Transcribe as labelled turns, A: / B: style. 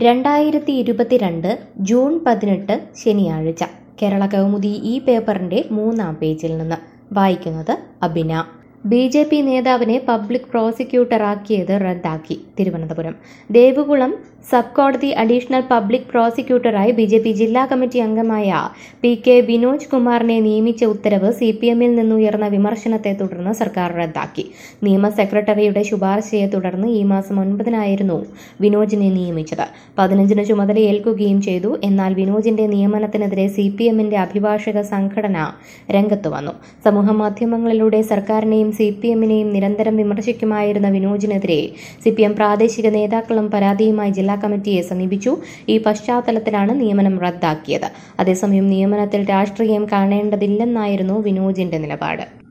A: രണ്ടായിരത്തി ഇരുപത്തിരണ്ട് ജൂൺ പതിനെട്ട് ശനിയാഴ്ച കേരള കൗമുദി ഈ പേപ്പറിന്റെ മൂന്നാം പേജിൽ നിന്ന് വായിക്കുന്നത് അബിന ബി ജെ പി നേതാവിനെ പബ്ലിക് പ്രോസിക്യൂട്ടറാക്കിയത് റദ്ദാക്കി തിരുവനന്തപുരം ദേവികുളം സബ് കോടതി അഡീഷണൽ പബ്ലിക് പ്രോസിക്യൂട്ടറായി ബി ജെ പി ജില്ലാ കമ്മിറ്റി അംഗമായ പി കെ വിനോജ് കുമാറിനെ നിയമിച്ച ഉത്തരവ് സി പി എമ്മിൽ നിന്നുയർന്ന വിമർശനത്തെ തുടർന്ന് സർക്കാർ റദ്ദാക്കി നിയമ സെക്രട്ടറിയുടെ ശുപാർശയെ തുടർന്ന് ഈ മാസം ഒൻപതിനായിരുന്നു വിനോജിനെ നിയമിച്ചത് പതിനഞ്ചിന് ചുമതലയേൽക്കുകയും ചെയ്തു എന്നാൽ വിനോജിന്റെ നിയമനത്തിനെതിരെ സി പി എമ്മിന്റെ അഭിഭാഷക സംഘടന രംഗത്ത് വന്നു സമൂഹ മാധ്യമങ്ങളിലൂടെ സർക്കാരിനെയും സി പി എമ്മിനെയും നിരന്തരം വിമർശിക്കുമായിരുന്ന വിനോജിനെതിരെ സി പി എം പ്രാദേശിക നേതാക്കളും പരാതിയുമായി ജില്ലാ കമ്മിറ്റിയെ സമീപിച്ചു ഈ പശ്ചാത്തലത്തിലാണ് നിയമനം റദ്ദാക്കിയത് അതേസമയം നിയമനത്തിൽ രാഷ്ട്രീയം കാണേണ്ടതില്ലെന്നായിരുന്നു വിനോജിന്റെ നിലപാട്